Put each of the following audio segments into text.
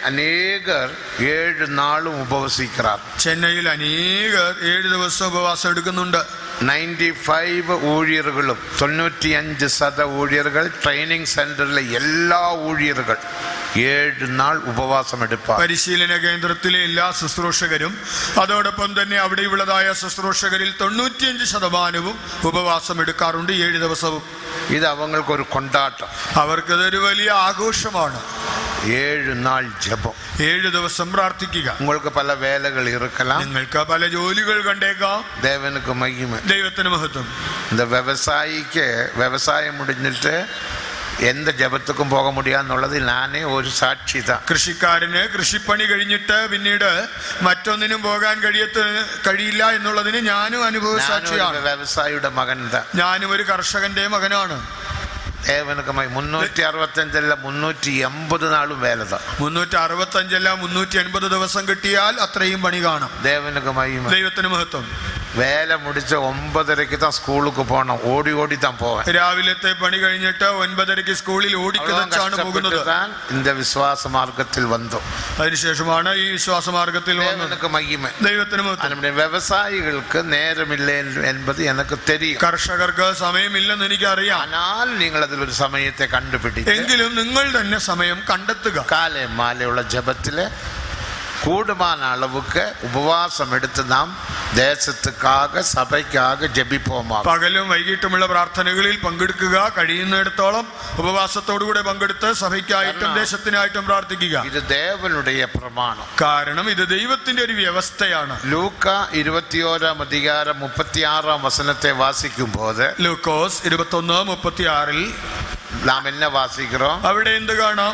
அநேகர் ஏழு நாளும் உபவசிக்கிறார் ചെന്നൈയിൽ അനേകർ ഏഴ് ദിവസം ഉപവാസം എടുക്കുന്നുണ്ട് നയൻറ്റി ഫൈവ് ഊഴിയറുകളും തൊണ്ണൂറ്റി അഞ്ച് ശത ഊഴിയറുകൾ ട്രെയിനിങ് സെന്ററിലെ എല്ലാ ഊഴിയറുകൾ ഏഴ് നാൾ ഉപവാസം എടുപ്പാർ പരിശീലന കേന്ദ്രത്തിലെ എല്ലാ ശുശ്രൂഷകരും അതോടൊപ്പം തന്നെ അവിടെയുള്ളതായ ശുശ്രൂഷകരിൽ തൊണ്ണൂറ്റിയഞ്ച് ശതമാനവും ഉപവാസം എടുക്കാറുണ്ട് ഏഴ് ദിവസവും ഇത് അവങ്ങൾക്ക് ഒരു കൊണ്ടാട്ടം അവർക്കതൊരു വലിയ ആഘോഷമാണ് ஏழு நாள் ஜெபம் ഏഴ് ദിവസം പ്രാർത്ഥിക്കുക உங்களுக்கு பல வேலைகள் இருக்கலாம் നിങ്ങൾക്ക് പല ജോലികൾ കണ്ടേക്കാം தேவனுக்கு மகிமை ദൈവത്തിന് മഹത്വം இந்த விவசாயிக்கு விவசாயம் முடிஞ்சிட்டு எந்த ஜெபத்துக்கும் போக முடியாதுன்னுള്ളത് நானே ஒரு சாட்சி தான் കൃഷിക്കാരന് കൃഷിപ്പണി കഴിഞ്ഞിട്ട് പിന്നീട് മറ്റൊന്നിനും പോകാൻ കഴിയത്ത് കഴിയില്ല എന്നുള്ളതിന് ഞാനും അനുഭവ நானும் സാക്ഷിയാണ് ஒரு விவசாயியோட மகன் தான் ഞാനും ഒരു കർഷകന്റെ മകനാണ് தேவனுக்கு மகி முன்னூற்றி அறுபத்தஞ்சில் முன்னூற்றி எண்பது நாளும் வேலை தான் മുന്നൂറ്റി അറുപത്തഞ്ചല്ല മുന്നൂറ്റി എൺപത് ദിവസം കിട്ടിയാൽ അത്രയും പണി കാണും தேவனுக்கு மகிமை ദൈവത്തിന് മഹത്വം வேலை முடிச்ச ஒன்பதரைக்கு தான் ஸ்கூலுக்கு போனோம் ஓடி ஓடி தான் போவேன் രാവിലത്തെ പണി കഴിഞ്ഞിട്ട് ഒൻപതരയ്ക്ക് സ്കൂളിൽ அவ்வளவு ഓടിക്കതച്ചാണ് പോകുന്നത് கஷ்டப்பட்டு தான் இந்த விசுவாச மார்க்கத்தில் வந்தோம் അതിനുശേഷമാണ് ഈ വിശ്വാസമാർഗത്തിൽ വന്നത് தேவனுக்கு மகிமை ദൈവത്തിന് മഹത്വം நம்முடைய விவசாயிகளுக்கு நேரம் இல்லை என்பது எனக்கு தெரியும் കർഷകർക്ക് സമയമില്ലെന്ന് എനിക്കറിയാം ஆனால் நீங்கள் அதில் ஒரு சமயத்தை கண்டுபிடித்து എങ്കിലും നിങ്ങൾ തന്നെ സമയം കണ്ടെത്തുക காலை மாலை உள்ள ஜெபத்தில் கூடுமான அளவுக்கு உபவாசம் எடுத்து நாம் தேசத்துக்காக சபைக்காக ஜெபிப்போமா പകലും വൈകിട്ടുമുള്ള പ്രാർത്ഥനകളിൽ പങ്കെടുക്കുക കഴിയുന്നിടത്തോളം ഉപവാസത്തോടുകൂടെ പങ്കെടുത്ത് സഭയ്ക്കായിട്ടും ദേശത്തിനായിട്ടും പ്രാർത്ഥിക്കുക இது தேவனுடைய பிரமாணம் കാരണം ഇത് ദൈവത്തിന്റെ ഒരു വ്യവസ്ഥയാണ് லூக்கா இருபத்தி ஓராம் அதிகாரம் முப்பத்தி ஆறாம் வசனத்தை வாசிக்கும் போது ലൂക്കോസ് ഇരുപത്തൊന്ന് മുപ്പത്തി ആറിൽ நாம் என்ன வாசிக்கிறோம் അവിടെ എന്ത് കാണാം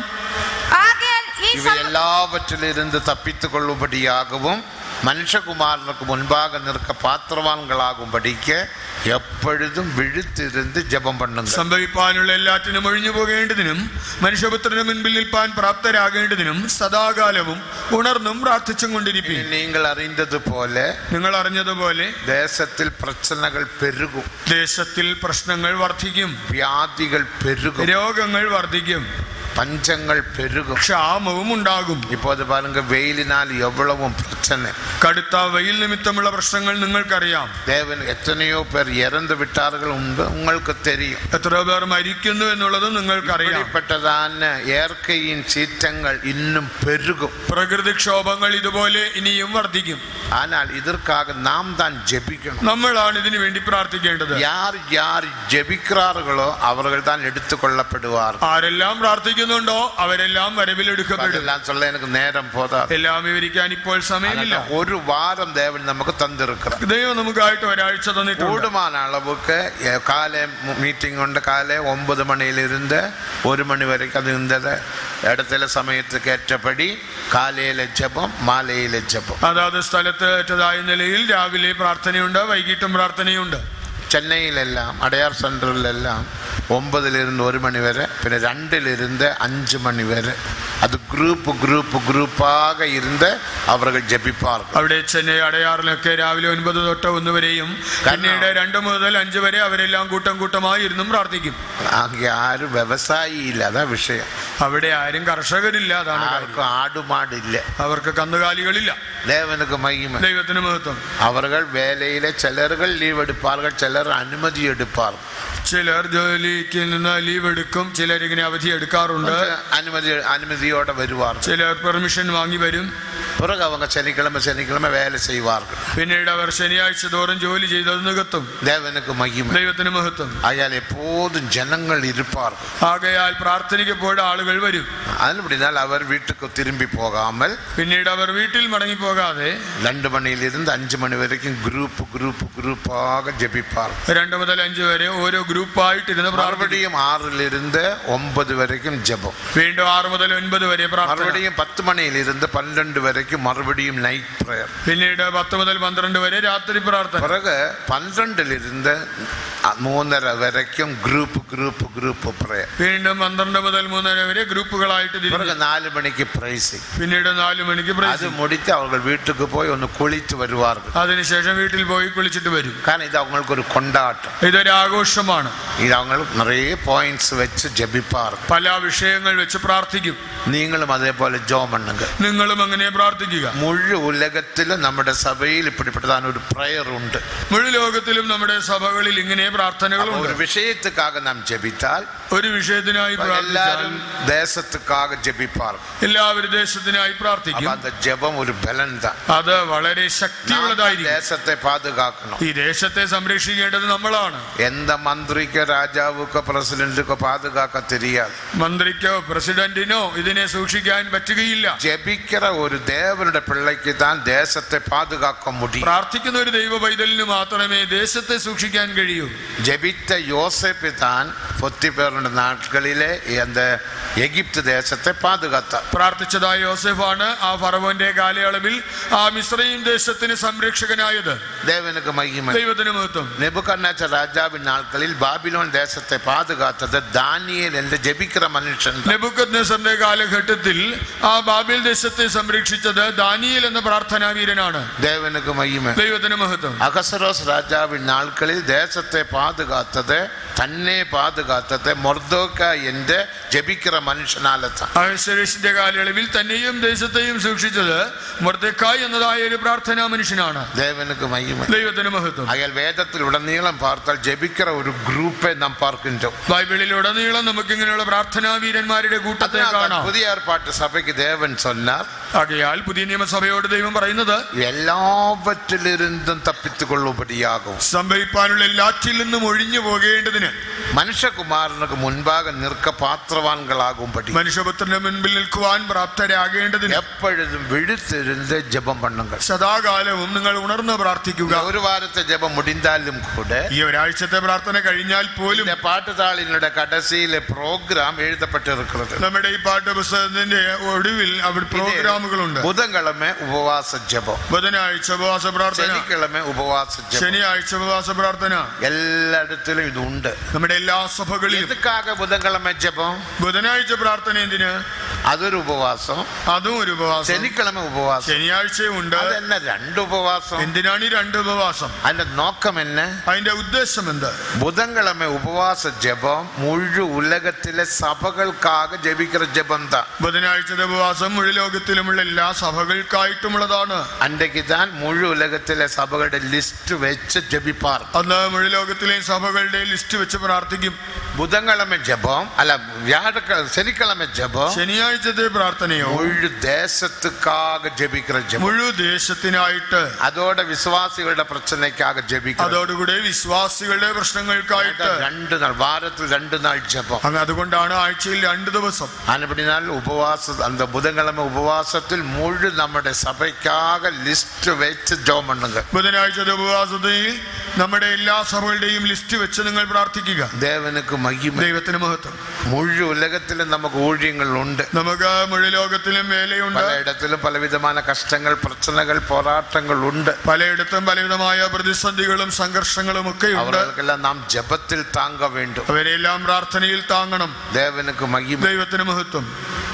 ആകയാൽ ഈ இவை സം- எல்லாவற்றிலிருந்து தப்பித்துக் கொள்ளும்படியாகவும் மனுஷகுமாரனுக்கு முன்பாக நிற்க பாத்திரவான்களாகும்படிக்கு எப்பொழுதும் விழித்திருந்து ஜெபம் பண்ணுங்க സംഭവിപ്പാനുള്ള എല്ലാറ്റിനും ഒഴിഞ്ഞു പോകേണ്ടതിനും മനുഷ്യപുത്രന് മുൻപിൽ നിൽപ്പാൻ പ്രാപ്തരാകേണ്ടതിനും സദാകാലവും ഉണർന്നും പ്രാർത്ഥിച്ചും കൊണ്ടിരിക്കും நீங்கள் அறிந்தது போல നിങ്ങൾ അറിഞ്ഞതുപോലെ தேசத்தில் பிரச்சனைகள் பெருகும் ദേശത്തിൽ പ്രശ്നങ്ങൾ വർദ്ധിക്കും வியாதிகள் பெருகும் രോഗങ്ങൾ വർദ്ധിക്കും பஞ்சங்கள் பெருகும் ക്ഷാമവും ഉണ്ടാകും இப்போது பாருங்க வெயிலினால் எவ்வளவும் பிரச்சனை കടുത്ത വെയിൽ നിമിത്തമുള്ള പ്രശ്നങ്ങൾ നിങ്ങൾക്കറിയാം தேவன் எத்தனையோ பேர் இறந்து விட்டார்கள் உண்டு உங்களுக்கு தெரியும் എത്ര പേർ മരിക്കുന്നു എന്നുള്ളതും നിങ്ങൾക്കറിയാം இப்படிப்பட்டதான இயற்கையின் சீற்றங்கள் இன்னும் பெருகும் പ്രകൃതിക്ഷോഭങ്ങൾ ഇതുപോലെ ഇനിയും വർദ്ധിക്കും ஆனால் இதற்காக நாம் தான் ஜெபிக்கணும் നമ്മളാണ് ഇതിനു വേണ്ടി പ്രാർത്ഥിക്കേണ്ടത് யார் யார் ஜெபிக்கிறார்களோ அவர்கள் தான் எடுத்துக்கொள்ளப்படுவார்கள் ആരെല്ലാം പ്രാർത്ഥിക്കുന്നുണ്ടോ അവരെല്ലാം വരവിലെടുക്കപ്പെടും அதெல்லாம் சொல்ல எனக்கு நேரம் போதாது എല്ലാം വിവരിക്കാൻ ഇപ്പോൾ സമയമില്ല அதனால ஒரு வாரம் தேவன் நமக்கு தந்திருக்கிறார் ദൈവം നമുക്കായിട്ട് ഒരാഴ്ച തന്നിട്ടുണ്ട് கூடுமான அளவுக்கு எ, காலை மீட்டிங் உண்டு காலை ஒன்பது மணியிலிருந்து ஒரு மணி வரைக்கும் அது இருந்தது இடத்துல சமயத்துக்கு ஏற்றபடி காலையில ஜெபம் மாலையில ஜெபம் അതാത് സ്ഥലത്ത് ഏറ്റതായ നിലയിൽ രാവിലെ പ്രാർത്ഥനയുണ്ട് വൈകിട്ടും പ്രാർത്ഥനയുണ്ട് சென்னையிலெல்லாம் அடையார் சென்டரிலெல்லாம் ஒன்பதிலிருந்து ஒரு மணி வரை பின்ன ரெண்டிலிருந்து அஞ்சு மணி வரை அது குரூப் குரூப் குரூப்பாக இருந்து அவர்கள் ஜெபிப்பார்கள் അവിടെ ചെന്നൈ അടയാറിലൊക്കെ രാവിലെ ഒൻപത് തൊട്ട് ഒന്ന് വരെയും പിന്നീട് രണ്ട് മുതൽ അഞ്ച് വരെ അവരെല്ലാം കൂട്ടം കൂട്ടമായി ഇരുന്നും പ്രാർത്ഥിക്കും அங்கே யாரும் விவசாயி இல்லை அதான் விஷயம் അവിടെ ആരും കർഷകരില്ല അതാണ് കാര്യം யாருக்கும் ஆடு மாடு இல்லை അവർക്ക് കന്നുകാലികളില്ല தேவனுக்கு மகிமை ദൈവത്തിന് മഹത്വം அவர்கள் வேலையில சிலர்கள் லீவ் எடுப்பார்கள் சிலர் அனுமதி எடுப்பார்கள் ചിലർ ജോലിക്ക് നിന്ന് ലീവ് എടുക്കും ചിലർ ഇങ്ങനെ അവധി എടുക്കാറുണ്ട് அனுமதி அனுமதியோட வருவார்கள் ചിലർ പെർമിഷൻ വാങ്ങി വരും பிறகு அவங்க சனிக்கிழமை சனிக்கிழமை வேலை செய்வார்கள் പിന്നീട് അവർ ശനിയാഴ്ച തോറും ജോലി ചെയ്തത് നികത്തും தேவனுக்கு மகிமை ദൈവത്തിന് മഹത്വം ஆகையால் எப்போதும் ஜனங்கள் இருப்பார்கள் ആകയാൽ പ്രാർത്ഥനയ്ക്ക് പോയ ആളുകൾ വരും அதுபடினால் அவர் வீட்டுக்கு திரும்பி போகாமல் പിന്നീട് അവർ വീട്ടിൽ മടങ്ങി പോകാതെ ரெண்டு மணியிலிருந்து அஞ்சு மணி வரைக்கும் குரூப் குரூப் குரூப்பாக ஜெபிப்பார் രണ്ട് മുതൽ അഞ്ച് വരെ ഓരോ ഗ്രൂപ്പായിട്ടിരുന്ന് പ്രാർത്ഥിക്കും மறுபடியும் ஆறிலிருந்து ஒன்பது வரைக்கும் ஜெபம் വീണ്ടും ആറ് മുതൽ ഒൻപത് വരെ പ്രാർത്ഥന மறுபடியும் பத்து மணியிலிருந்து பன்னெண்டு வரைக்கும் மறுபடியும் நைட் ப்ரேயர் പിന്നീട് പത്ത് മുതൽ പന്ത്രണ്ട് വരെ രാത്രി പ്രാർത്ഥന பிறகு பன்னிரெண்டிலிருந்து மூന്നര வரைக்கும் குரூப் குரூப் குரூப் ப்ரேயர் വീണ്ടും പന്ത്രണ്ട് മുതൽ മൂന്നര വരെ ഗ്രൂപ്പുകളായിട്ട് തിരിഞ്ഞു பிறகு நாலு மணிக்கு பிரைசிங் പിന്നീട് നാലു മണിക്ക് அது praise. முடித்து அவர்கள் வீட்டுக்கு போய் ஒன்று குளித்து வருவார்கள் അതിനുശേഷം വീട്ടിൽ പോയി കുളിച്ചിട്ട് വരും കാരണം இது அவங்களுக்கு ஒரு கொண்டாட்டம் ഇതൊരു ആഘോഷമാണ് இது அவங்களுக்கு നിറയെ പോയിന്റ്സ് വെച്ച് ജപിപ്പാർ പല വിഷയങ്ങൾ വെച്ച് പ്രാർത്ഥിക്കും നീങ്ങളും അതേപോലെ ജോം பண்ணுங்க നിങ്ങളും അങ്ങനെ പ്രാർത്ഥിക്കുക മുഴു ഉലകത്തിലും നമ്മുടെ സഭയിൽ ഇപ്പിടിപ്പെട്ടതാണ് ഒരു പ്രയർ ഉണ്ട് മുഴു ലോകത്തിലും നമ്മുടെ സഭകളിൽ ഇങ്ങനെ ഒരു പ്രാർത്ഥനകളുണ്ട് വിഷയத்துக்காக നാം ജപിത്താൽ ഒരു വിഷയത്തിനായി പ്രാർത്ഥിച്ചാൽ എല്ലാരും ദേശத்துக்காக ജപിപ്പാർ എല്ലാവരും ദേശത്തിനായി അപ്പൊ പ്രാർത്ഥിക്കും அந்த ஜெபம் ஒரு பலன் தான் അത് വളരെ ശക്തിയുള്ളതായിരിക്കും தேசத்தை பாதுகாக்கணும் ഈ ദേശത്തെ സംരക്ഷിക്കേണ്ടത് നമ്മളാണ് எந்த மந்திரிக்கோ ராஜாவுக்கோ பிரசிடென்ட்டுக்கோ பாதுகாக்க தெரியாது മന്ത്രിക്കോ പ്രസിഡന്റിനോ ഇതിനെ സൂക്ഷിക്കാൻ പറ്റുകയില്ല ஜெபிக்கிற ஒரு தேவனுடைய பிள்ளைக்கு தான் தேசத்தை பாதுகாக்க முடியும் പ്രാർത്ഥിക്കുന്ന ഒരു ദൈവ പൈതലിന് മാത്രമേ ദേശത്തെ സൂക്ഷിക്കാൻ കഴിയൂ ஜெபித்த யோசேப்பு தான் பொத்திபேருடைய நாட்களிலே அந்த எகிப்து தேசத்தை பாதுகாத்தார் പ്രാർത്ഥിച്ചതായ യോസെഫാണ് ആ ഫറവോന്റെ കാലയളവിൽ ആ മിശ്രയും ദേശത്തിന് സംരക്ഷകനായത് தேவனுக்கு மகிமை ദൈവത്തിന് മഹത്വം நெபுகர்நேச்சர் ராஜாவின் நாட்களில் பாபிலோன் தேசத்தை பாதுகாத்தது தானியேல் என்று ஜெபிக்கிற மனுஷன் தான். നെബുക്കദ്നേസറിന്റെ കാലഘട്ടത്തിൽ ആ ബാബേൽ ദേശത്തെ സംരക്ഷിച്ചത് ദാനിയേൽ എന്ന പ്രാർത്ഥനാ വീരനാണ് தேவனுக்கு மகிமை ദൈവത്തിന് മഹത്വം அகசரோஸ் ராஜாவின் நாட்களில் தேசத்தை பாதுகாத்தது தன்னை பாதுகாத்தது மொர்தோக்கா என்று ஜெபிக்கிற மனுஷனால தான் അഹശ്വരേഷിന്റെ കാലയളവിൽ തന്നെയും ദേശത്തെയും സൂക്ഷിച്ചത് മൊർദക്കായ് എന്നതായ ഒരു പ്രാർത്ഥനാ മനുഷ്യനാണ് தேவனுக்கு மகிமை ദൈവത്തിന് മഹത്വം ஆகையால் வேதத்தில் உடனீளம் பார்த்தால் ஜெபிக்கிற ஒரு குரூப்பை நாம் பார்க்கின்றோம் ബൈബിളിലുടനീളം നമുക്ക് ഇങ്ങനെയുള്ള പ്രാർത്ഥനാ വീരന്മാരുടെ കൂട്ടത്തെ அதனால்தான் കാണാം புதிய ஏற்பாட்டு சபைக்கு தேவன் சொன்னார் ആകയാൽ പുതിയ നിയമസഭയോട് ദൈവം പറയുന്നത് எல்லாவற்றிலிருந்தும் தப்பித்துக் கொள்ளும்படியாகும் സംഭവിപ്പാനുള്ള എല്ലാറ്റിൽ നിന്നും ഒഴിഞ്ഞു പോകേണ്ടതിന് மனுஷகுமாரனுக்கு முன்பாக நிற்க பாத்திரவான்களாகும்படி മനുഷ്യപുത്രന്റെ മുൻപിൽ നിൽക്കുവാൻ പ്രാപ്തരാകേണ്ടതിന് எப்பொழுதும் விழித்திருந்து ஜெபம் பண்ணுங்கள் സദാകാലവും നിങ്ങൾ ഉണർന്ന് പ്രാർത്ഥിക്കുക ஒரு வாரத்தை ஜெபம் முடிந்தாலும் கூட ഈ ഒരാഴ്ചത്തെ പ്രാർത്ഥന കഴിഞ്ഞാൽ പോലും இந்த பாட்டுத்தாளினுடைய கடைசியில ப்ரோக்ராம் எழுதப்பட்டிருக்கிறது നമ്മുടെ ഈ പാഠപുസ്തകത്തിന്റെ ഒടുവിൽ അവിടെ പ്രോഗ്രാമുകളുണ്ട് புதன்கிழமை உபவாச ஜெபம் ബുധനാഴ്ച ഉപവാസ പ്രാർത്ഥന சனிக்கிழமை உபவாச ஜெபம் ശനിയാഴ്ച ഉപവാസ പ്രാർത്ഥന எல்லா இடத்திலும் இது உண்டு നമ്മുടെ എല്ലാ സഭകളിലും எதுக்காக புதன்கிழமை ஜெபம் ബുധനാഴ്ച പ്രാർത്ഥന എന്തിന് அது ஒரு உபவாசம் അതും ഒരു ഉപവാസം ശനിക്കിഴமை ഉപവാസം ശനിയാഴ്ചയും ഉണ്ട് അത് തന്നെ രണ്ട് ഉപവാസം എന്തിനാണ് ഈ രണ്ട് ഉപവാസം അതിന്റെ നോക്കം എന്നെ അതിന്റെ ഉദ്ദേശം എന്ത് புதன்கிழமை உபவாச ஜெபம் முழு உலகத்திலே சபைகளுக்காக ஜெபிக்கிற ஜெபம் தான் ബുധനാഴ്ചത്തെ ഉപവാസം മുഴു ലോകത്തിലുമുള്ള എല്ലാ സഭകൾക്കായിട്ടുമുള്ളതാണ് அன்றைக்கு தான் முழு உலகத்திலே சபைகளுடைய லிஸ்ட் வச்சு ஜெபிப்பார் അന്ന് മുഴു ലോകത്തിലെ സഭകളുടെ ലിസ്റ്റ് വെച്ച് പ്രാർത്ഥിക്കും புதன்கிழமை ஜெபம் அல்ல வியாழக்கிழமை சனிக்கிழமை ஜெபம் ശനിയാഴ്ചത്തെ പ്രാർത്ഥനയോ முழு தேசத்துக்காக ஜெபிக்கிற ஜெபம் മുഴു ദേശത്തിനായിട്ട് அதோட விசுவாசிகளோட பிரச்சனைக்காக ஜெபிக்கிற അതോടുകൂടി വിശ്വാസികളുടെ പ്രശ്നങ്ങൾക്കായിട്ട് ரெண்டு நாள் வாரத்தில் ரெண்டு நாள் ஜெபம் അങ്ങ് അതുകൊണ്ടാണ് ആഴ്ചയിൽ രണ്ട് ദിവസം அப்படினால் உபவாச அந்த புதன்கிழமை உபவாசத்தில் முழு நம்முடைய சபைக்காக லிஸ்ட் வச்சு ஜெபம் பண்ணுங்க ബുധനാഴ്ചത്തെ ഉപവാസത്തിൽ നമ്മുടെ എല്ലാ സഭകളുടെയും ലിസ്റ്റ് വെച്ച് നിങ്ങൾ പ്രാർത്ഥിക്കുക தேவனுக்கு மகிமை ദൈവത്തിന് മഹത്വം முழு உலகத்திலும் நமக்கு ஊழியங்கள் உண்டு നമുക്ക് മുഴു ലോകത്തിലും വേലയുണ്ട് பல இடத்திலும் பலவிதமான கஷ்டங்கள் பிரச்சனைகள் போராட்டங்கள் உண்டு പലയിടത്തും പലവിധമായ പ്രതിസന്ധികളും സംഘർഷങ്ങളും ഒക്കെ ഉണ്ട് அவர்களுக்கெல்லாம் நாம் ஜெபத்தில் தாங்க வேண்டும் അവരെല്ലാം പ്രാർത്ഥനയിൽ താങ്ങണം தேவனுக்கு மகிமை ദൈവത്തിന് മഹത്വം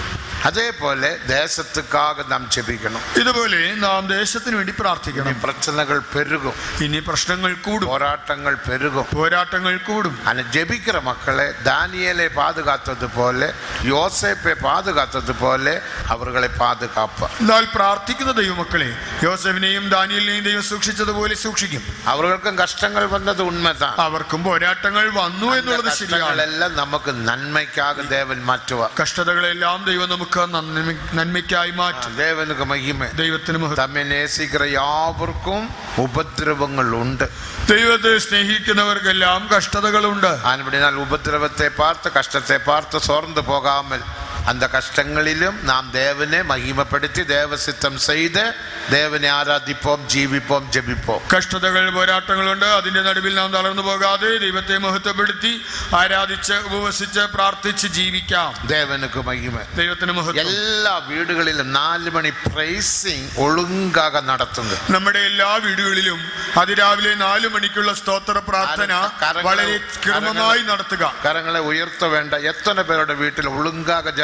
அதே போல தேசத்துக்காக நாம் ஜெபிக்கணும் ഇതുപോലെ നാം ദേശത്തിന് വേണ്ടി പ്രാർത്ഥിക്കണം இனி பிரச்சனைகள் பெருகும் ഇനി പ്രശ്നങ്ങൾ കൂടും போராட்டங்கள் பெருகும் പോരാട്ടങ്ങൾ കൂടും ஆனா ஜெபிக்கிற மக்களை தானியலை பாதுகாத்தது போல யோசேப்பை பாதுகாத்தது போல அவர்களை பாதுகாப்பார் എന്നാൽ പ്രാർത്ഥിക്കുന്ന ദൈവമക്കളെ യോസഫിനെയും ദാനിയലിനെയും ദൈവം സൂക്ഷിച്ചതുപോലെ സൂക്ഷിക്കും அவர்களுக்கும் கஷ்டங்கள் வந்தது உண்மைதான் അവർക്കും പോരാട്ടങ്ങൾ വന്നു அந்த എന്നുള്ളത് கஷ்டங்கள் ശരിയാണ് எல்லாம் நமக்கு நன்மைக்காக தேவன் மாற்றுவார் കഷ്ടതകളെല്ലാം ദൈവം നമുക്ക് നന്മ- നന്മയ്ക്കായി മാറ്റും தேவனுக்கு மகிமை ദൈവത്തിന് മഹത്വം தம்மை நேசிக்கிற யாவருக்கும் உபத்திரவங்கள் உண்டு ദൈവത്തെ സ്നേഹിക്കുന്നവർക്കെല്ലാം കഷ്ടതകളുണ്ട് ஆனபடினால் உபத்திரவத்தை பார்த்து கஷ்டத்தை பார்த்து சோர்ந்து போகாமல் அந்த கஷ்டங்களிலும் நாம் தேவனை மகிமைப்படுத்தி தேவ சித்தம் செய்து தேவனை ஆராதிப்போம் ஜீவிப்போம் ஜெபிப்போம் കഷ്ടതകൾ പോരാട്ടങ്ങളുണ്ട് അതിന്റെ നടുവിൽ നാം തളർന്നു പോകാതെ ദൈവത്തെ മഹത്വപ്പെടുത്തി ആരാധിച്ച് ഉപവസിച്ച് പ്രാർത്ഥിച്ച് ജീവിക്കാം தேவனுக்கு மகிமை ദൈവത്തിന് മഹത്വം எல்லா வீடுகளிலும் நாலு மணி பிரைசிங் ஒழுங்காக நடத்துங்க നമ്മുടെ എല്ലാ വീടുകളിലും അതിരാവിലെ നാലു മണിക്കുള്ള സ്തോത്ര പ്രാർത്ഥന കരങ്ങളെ- വളരെ ക്രമമായി നടത്തുക கரங்களை உயர்த்த வேண்டாம் எத்தனை பேரோட வீட்டில் ஒழுங்காக ஜெபம்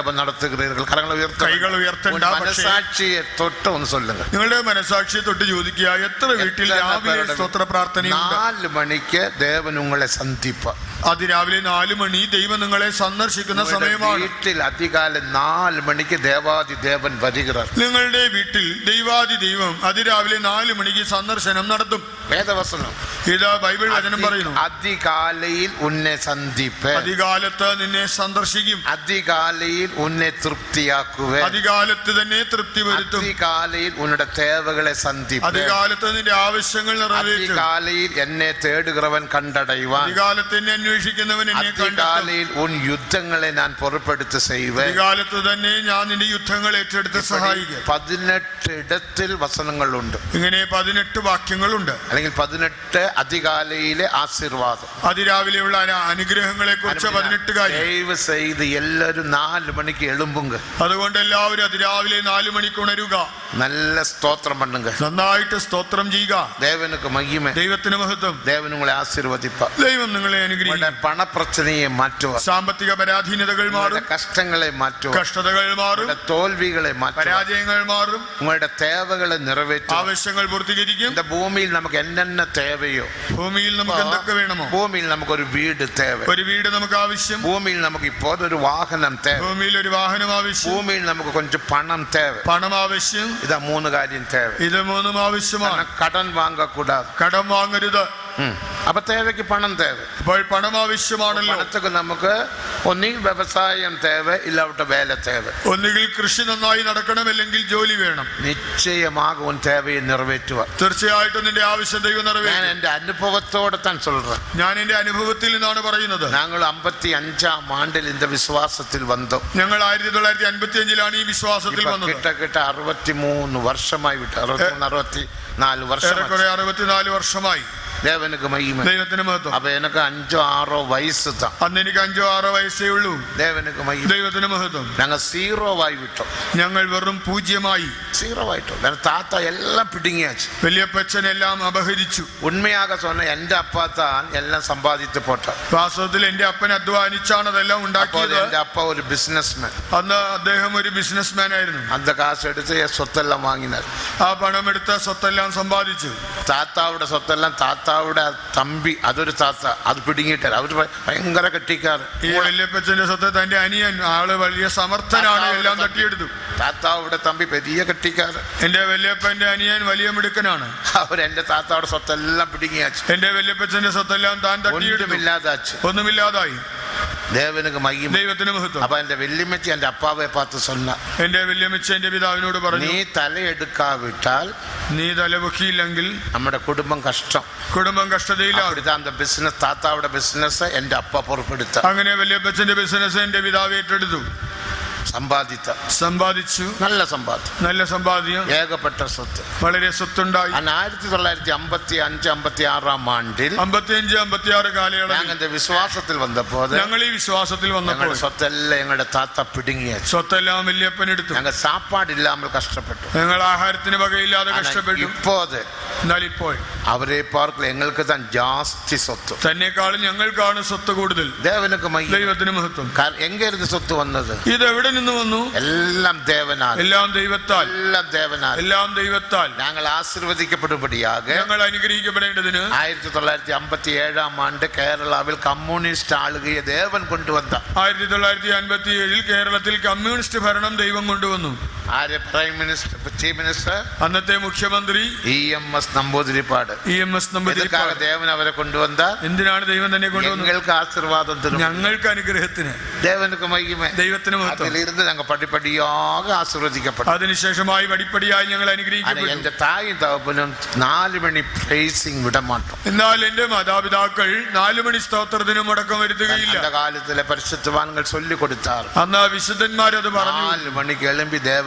ஜெபம் நடத்துகிறீர்கள் கரங்களை உயர்த்த കൈകൾ ഉയർത്തണ്ട പക്ഷേ மனசாட்சியை தொட்டு ഒന്ന് சொல்லுங்க നിങ്ങളുടെ മനസാക്ഷിയെ തൊട്ട് ചോദിക്കുക എത്ര വീട്ടിൽ എത്ര രാവിലെ പേരുടെ സ്തോത്ര പ്രാർത്ഥനയുണ്ട് നാല് മണിക്ക് ദേവൻ ഉങ്ങളെ സന്ധിപ്പ അതിരാവിലെ നാല് മണി ദൈവം നിങ്ങളെ സന്ദർശിക്കുന്ന സമയമാണ് വീട്ടിൽ அதிகாலை നാല് മണിക്ക് ദേവാദി ദേവൻ വരിகிறார் നിങ്ങളുടെ വീട്ടിൽ ദൈവാദി ദൈവം അതിരാവിലെ നാല് മണിക്ക് സന്ദർശനം നടത്തും വേദവസനം ഇത് ബൈബിൾ വചനം പറയുന്നു அதிகாலையில் உன்னை சந்திப்பேன் അധികാലത്ത് നിന്നെ സന്ദർശിക്കും அதிகாலையில் உன்னை திருப்தியாக்குவேன் അധികാലത്ത് തന്നെ തൃപ്തി വരുത്തും அதிகாலையில் உன்னோட தேவைகளை சந்திப்பேன் അധികാലത്ത് നിന്റെ ആവശ്യങ്ങൾ നിറവേറ്റും அதிகாலையில் என்னை தேடுகிறவன் கண்டடைவான் അധികാലത്ത് എന്നെ അന്വേഷിക്കുന്നവൻ എന്നെ കണ്ടെത്തും அதிகாலையில் உன் யுத்தங்களை நான் பொறுப்படுத்த செய்வேன் അധികാലത്ത് തന്നെ ഞാൻ നിന്റെ യുദ്ധങ്ങൾ ഏറ്റെടുത്ത് സഹായിക്കും പതിനെട്ട് ഇടത്തിൽ വസനങ്ങളുണ്ട് ഇങ്ങനെ പതിനെട്ട് വാക്യങ്ങളുണ്ട് അല്ലെങ്കിൽ പതിനെട്ട് അധികാലയിലെ ആശീർവാദം അതിരാവിലെയുള്ള അനുഗ്രഹങ്ങളെ കുറിച്ച് പതിനെട്ട് കാര്യം ദയവ് ചെയ്ത് എല്ലാവരും നാല് മണിക്ക് എളുമ്പുങ്ക അതുകൊണ്ട് എല്ലാവരും അതിരാവിലെ നാലു മണിക്ക് ഉണരുക നല്ല സ്തോത്രം പണ്ണുങ്ക നന്നായിട്ട് സ്തോത്രം ചെയ്യുക ദേവനുക്ക് മഹിമ ദൈവത്തിന് മഹത്വം ദേവൻ ഉങ്ങളെ ആശീർവദിപ്പ ദൈവം നിങ്ങളെ അനുഗ്രഹിക്കും നിങ്ങളുടെ പണപ്രച്ചനയെ മാറ്റുക സാമ്പത്തിക പരാധീനതകൾ നിങ്ങളുടെ മാറും കഷ്ടങ്ങളെ മാറ്റുക കഷ്ടതകൾ മാറും നിങ്ങളുടെ തോൽവികളെ മാറ്റുക പരാജയങ്ങൾ മാറും ഉങ്ങളുടെ തേവകളെ നിറവേറ്റുക ആവശ്യങ്ങൾ പൂർത്തീകരിക്കും இந்த ഭൂമിയിൽ നമുക്ക് എന്നെന്ന തേവയോ ഭൂമിയിൽ നമുക്ക് എന്തൊക്കെ വേണമോ ഭൂമിയിൽ നമുക്കൊരു വീട് തേവ ഒരു വീട് നമുക്ക് ആവശ്യം ഭൂമിയിൽ നമുക്ക് ഇപ്പോൾ ഒരു വാഹനം തേവ ഭൂമിയിൽ ഒരു വാഹനം ആവശ്യം ഭൂമിയിൽ നമുക്ക് കൊഞ്ചം പണം തേവ പണം ആവശ്യം ഇതാ മൂന്ന് കാര്യം തേവ ഇത് മൂന്നും ആവശ്യമാണ് കടൻ വാങ്ങക്കൂടാതെ കടം വാങ്ങരുത് ഉം. അപ്പൊ തേവയ്ക്ക് പണം തേവ അപ്പോൾ പണം ആവശ്യമാണല്ലോ പണத்துக்கு നമുക്ക് ഒന്നീ വ്യവസായം തേവ ഇല്ലാവട്ടെ വേല തേവ ഒന്നുകിൽ കൃഷി നന്നായി നടക്കണം അല്ലെങ്കിൽ ജോലി വേണം നിശ്ചയமாக ഉൻ തേവയെ നിറവേറ്റുക തീർച്ചയായിട്ടും നിന്റെ ആവശ്യം ദൈവം ഞാൻ നിറവേറ്റും എന്റെ അനുഭവത്തോടെ താൻ சொல்றேன் ഞാൻ എന്റെ അനുഭവത്തിൽ നിന്നാണ് പറയുന്നത് நாங்கள் ஐம்பத்தி அஞ்சாம் ஆண்டில் இந்த விசுவாசத்தில் வந்தோம் ഞങ്ങൾ ആയിരത്തി തൊള്ളായിരത്തി അൻപത്തി അഞ്ചിലാണ് ഈ വിശ്വാസത്തിൽ இப்ப വന്നത് கிட்ட கிட்ட அறுபத்தி மூணு வருஷமாய் விட்டு அறுபத்தி மூணு அறுபத்தி நாலு வருஷம் ഏറെക്കുറെ അറുപത്തിനാല് വർഷമായി தேவனுக்கு மகிமை ദൈവത്തിന് മഹത്വം அப்ப எனக்கு அஞ்சோ ஆறோ வயசு தான் അന്ന് എനിക്ക് അഞ്ചോ ആറോ വയസ്സേ ഉള്ളൂ தேவனுக்கு மகிமை ദൈവത്തിന് മഹത്വം நாங்க சீரோவாய் விட்டோம் ഞങ്ങൾ വെറും പൂജ്യമായി சீரோவாயிட்டோம் என் தாத்தா எல்லாம் பிடுங்கியாச்சு വലിയപ്പച്ചൻ എല്ലാം അപഹരിച്ചു உண்மையாக சொன்ன எந்த அப்பா தான் எல்லாம் சம்பாதித்து போட்டார் വാസ്തവത്തിൽ എന്റെ അപ്പൻ അധ്വാനിച്ചാണ് അതെല്ലാം அப்போது ഉണ്ടാക്കിയത് எந்த அப்பா ஒரு பிசினஸ்மேன் അന്ന് അദ്ദേഹം ഒരു ബിസിനസ്മാൻ ആയിരുന്നു அந்த காசு எடுத்து என் சொத்தெல்லாம் வாங்கினார் ആ പണം എടുത്ത സ്വത്തെല്ലാം സമ്പാദിച്ചു താത്താവുടെ സ്വത്തെല്ലാം താത്താവുടെ തമ്പി അതൊരു താത്ത അത് പിടുങ്ങിയിട്ടാണ് അവര് ഭ- ഭയങ്കര കെട്ടിക്കാരൻ ഈ വല്യപ്പച്ചന്റെ സ്വത്ത് തന്റെ അനിയൻ ആള് വലിയ സമർത്ഥനാണ് എല്ലാം തട്ടിയെടുത്തു താത്താവുടെ തമ്പി പെരിയ കെട്ടിക്കാരൻ എന്റെ വല്യപ്പന്റെ അനിയൻ വലിയ മിടുക്കനാണ് അവർ എന്റെ താത്താവുടെ സ്വത്തെല്ലാം പിടുങ്ങിയാച്ചു എന്റെ വല്യപ്പച്ചന്റെ സ്വത്തെല്ലാം താൻ തട്ടിയെടുത്തു ഒന്നുമില്ലാതാച്ചു ഒന്നുമില്ലാതായി ദേവനുക്ക് മഹിമ ദൈവത്തിന് മഹത്വം അപ്പൊ എന്റെ വെല്ലുമ്മച്ചി എന്റെ അപ്പാവെ പാത്ത് சொன்ன എന്റെ വല്യമ്മച്ച എന്റെ പിതാവിനോട് പറഞ്ഞു നീ തലയെടുക്കാവിട്ടാൽ നീ തലപൊക്കിയില്ലെങ്കിൽ നമ്മുടെ കുടുംബം കഷ്ടം കുടുംബം കഷ്ടതയിലാകും അവിടുത്തെ അന്ത ബിസിനസ് താത്താവുടെ ബിസിനസ് എന്റെ അപ്പ പൊറുപ്പെടുത്ത അങ്ങനെ വല്യപ്പച്ചന്റെ ബിസിനസ് എന്റെ പിതാവ് ഏറ്റെടുത്തു സമ്പാദിത്ത സമ്പാദിച്ചു നല്ല സമ്പാദ്യം നല്ല സമ്പാദ്യം ഏകപ്പെട്ട സ്വത്ത് വളരെ സ്വത്തുണ്ടായി അന്ന് ആയിരത്തി തൊള്ളായിരത്തി അമ്പത്തി അഞ്ച് അമ്പത്തി ആറാം ആണ്ടിൽ അമ്പത്തിയഞ്ച് അമ്പത്തിയാറ് കാലയളവിൽ ഞങ്ങളുടെ വിശ്വാസത്തിൽ വന്നപ്പോ ഞങ്ങൾ ഈ വിശ്വാസത്തിൽ വന്നപ്പോൾ ഞങ്ങളുടെ സ്വത്തെല്ലാം ഞങ്ങളുടെ താത്ത പിടുങ്ങിയ സ്വത്തെല്ലാം വല്യപ്പൻ എടുത്തു ഞങ്ങൾ സാപ്പാടില്ലാமல் കഷ്ടപ്പെട്ടു ഞങ്ങൾ ആഹാരത്തിന് വകയില്ലാതെ ஆனா കഷ്ടപ്പെട്ടു இப்போது എന്നാൽ ഇപ്പോൾ அவரை பார்க்கல எங்களுக்கு தான் ஜாஸ்தி சொத்து തന്നെക്കാളും ഞങ്ങൾക്കാണ് സ്വത്ത് കൂടുതൽ தேவனுக்கு மையம் ദൈവത്തിന് മഹത്വം கார- எங்க இருந்து சொத்து வந்தது ഇത് എവിടെ നിന്ന് വന്നു எல்லாம் தேவனால் എല്ലാം ദൈവത്താൽ எல்லாம் தேவனால் എല്ലാം ദൈവത്താൽ நாங்கள் ஆசீர்வதிக்கப்படும்படியாக ഞങ്ങൾ അനുഗ്രഹിക്കപ്പെടേണ്ടതിന് ஆயிரத்தி தொள்ளாயிரத்தி ஐம்பத்தி ஏழாம் ஆண்டு கேரளாவில் கம்யூனிஸ்ட் ஆளுகையை தேவன் கொண்டு வந்தார் ആയിരത്തി തൊള്ളായിരത്തി അൻപത്തി ഏഴിൽ കേരളത്തിൽ കമ്മ്യൂണിസ്റ്റ് ഭരണം ദൈവം കൊണ്ടുവന്നു ആര് പ്രൈം മിനിസ്റ്റർ ചീഫ് മിനിസ്റ്റർ അന്നത്തെ മുഖ്യമന്ത്രി E M S Namboodiripad E M S எதுக்காக നമ്പൂതിരിപ്പാട് தேவன் அவரை கொண்டு வந்தார் എന്തിനാണ് ദൈവം തന്നെ കൊണ്ടുവന്നത് எங்களுக்கு ஆசீர்வாதம் தரும் ഞങ്ങൾക്ക് അനുഗ്രഹത്തിന് தேவனுக்கு மகிமை ദൈവത്തിന് മഹത്വം அதிலிருந்து நாங்க படிப்படியாக ஆசீர்வதிக்கப்பட்டோம் അതിനുശേഷമായി പടിപ്പടിയായി ഞങ്ങൾ ஆனா അനുഗ്രഹിക്കപ്പെട്ടു எந்த தாயும் தகப்பனும் നാല് മണി പ്രൈസിങ് വിട മാട്ടோம் എന്നാൽ എന്റെ മാതാപിതാക്കൾ നാലു മണി സ്തോത്രത്തിന് മുടക്കം വരുത്തുകയില്ല அந்த காலத்துல பரிசுத்தவான்கள் சொல்லி கொடுத்தார் അന്ന് വിശുദ്ധന്മാരത് പറഞ്ഞു നാല് മണിക്ക് എളുമ്പി ദേവന്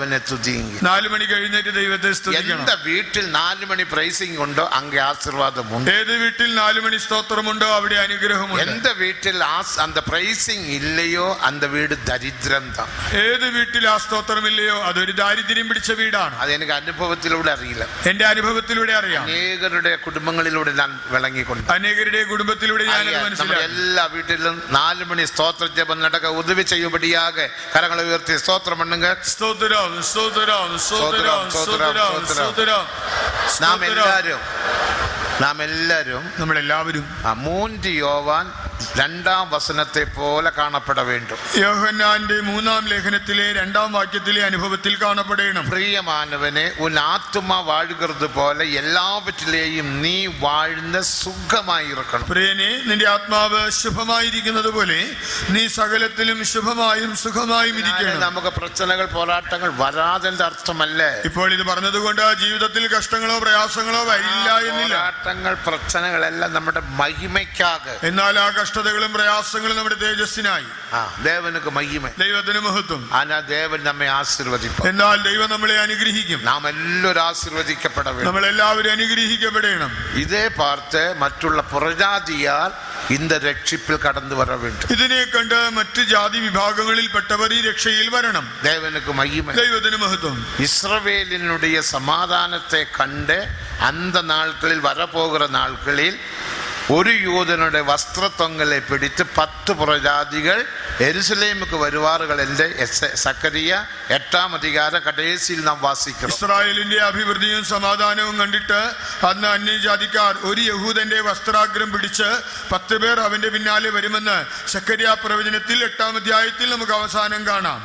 அவனை துதிங்க നാല് മണി കഴിഞ്ഞിട്ട് ദൈവത്തെ സ്തുതിക്കണം எந்த வீட்டில் நாலு மணி பிரைசிங் உண்டோ அங்கே ஆசீர்வாதம் உண்டு ഏത് വീട്ടിൽ നാല് മണി സ്തോത്രമുണ്ടോ അവിടെ അനുഗ്രഹമുണ്ട് எந்த வீட்டில் ஆஸ்- அந்த பிரைசிங் இல்லையோ அந்த வீடு தரித்திரம் தான் ഏത് വീട്ടിൽ ആ സ്തോത്രമില്ലയോ അതൊരു ദാരിദ്ര്യം പിടിച്ച വീടാണ് அது எனக்கு அனுபவத்திலூടെ അറിയില്ല എന്റെ അനുഭവത്തിലൂടെ അറിയാം അനേകരുടെ കുടുംബങ്ങളിലൂടെ ഞാൻ വിളങ്ങിക്കൊണ്ട് അനേകരുടെ കുടുംബത്തിലൂടെ ഞാൻ നമ്മുടെ മനസ്സിലാക്കി എല്ലാ വീട്ടിലും നാല് മണി സ്തോത്ര ജപം നടക്ക ഉദവി ചെയ്യുമ്പടിയാക കരങ്ങളെ ഉയർത്തി സ്തോത്രം பண்ணுங்க സ്തോത്രം സ്തോത്രം സ്തോത്രം സ്തോത്രം സ്തോത്രം നാം സ്തോത്രം എല്ലാവരും നാം എല്ലാവരും നമ്മളെല്ലാവരും ആ മൂന്ന് യോവാൻ രണ്ടാം വസനത്തെ പോലെ കാണപ്പെട വേണ്ടും യോഹന്നാന്റെ മൂന്നാം ലേഖനത്തിലെ രണ്ടാം വാക്യത്തിലെ അനുഭവത്തിൽ കാണപ്പെടണം പ്രിയമാനവനെ ഉൻ ആത്മ വാഴുகிறது പോലെ എല്ലാവറ്റിലെയും നീ വാഴുന്ന സുഖമായിരിക്കണം പ്രിയനെ നിന്റെ ആത്മാവ് ശുഭമായിരിക്കുന്നത് പോലെ നീ സകലത്തിലും ശുഭമായും സുഖമായും ഇരിക്കണം നമുക്ക് പ്രശ്നങ്ങൾ പോരാട്ടങ്ങൾ വരാതിന്റെ അർത്ഥമല്ലേ ഇപ്പോൾ ഇത് പറഞ്ഞതുകൊണ്ട് ജീവിതത്തിൽ കഷ്ടങ്ങളോ പ്രയാസങ്ങളോ വരില്ല എന്നില്ല പോരാട്ടങ്ങൾ പ്രശ്നങ്ങളെല്ലാം നമ്മുടെ മഹിമയ്ക്കാക എന്നാൽ ആ കഷ്ടതകളും പ്രയാസങ്ങളും നമ്മുടെ തേജസ്സിനായി ആ ദേവനുക്ക് മഹിമ ദൈവത്തിന് മഹത്വം ആനാ ദേവൻ നമ്മെ ആശീർവദിക്കും എന്നാൽ ദൈവം നമ്മളെ അനുഗ്രഹിക്കും നാം എല്ലാവരും ആശീർവദിക്കപ്പെട വേണം നമ്മളെല്ലാവരും അനുഗ്രഹിക്കപ്പെടണം ഇതേ പാർത്ത് മറ്റുള്ള പുറജാതിയാൽ இந்த രക്ഷിപ്പിൽ കടന്നു വര വേണ്ടും ഇതിനെ കണ്ട് മറ്റ് ജാതി വിഭാഗങ്ങളിൽപ്പെട്ടവർ ഈ രക്ഷയിൽ വരണം ദേവനുക്ക് മഹിമ ദൈവത്തിന് മഹത്വം இஸ்ரவேலினுடைய சமாதானத்தை கண்டு அந்த நாட்களில் வரப்போகிற நாட்களில் ஒரு யூதனுடைய வஸ்திரத்தொங்கலை பிடித்து பத்து புறஜாதிகள் எருசலேமுக்கு வருவார்கள் என்று எஸ்- സക്കറിയ എട്ടാം അധികാര കടേസിൽ നാം വാസിക്കുന്നു ഇസ്രായേലിന്റെ അഭിവൃദ്ധിയും സമാധാനവും കണ്ടിട്ട് അന്ന് അന്യജാതിക്കാർ ഒരു യഹൂദന്റെ വസ്ത്രാഗ്രം പിടിച്ച് പത്ത് പേർ അവന്റെ പിന്നാലെ വരുമെന്ന് സക്കരിയ പ്രവചനത്തിൽ എട്ടാം അധ്യായത്തിൽ നമുക്ക് അവസാനം കാണാം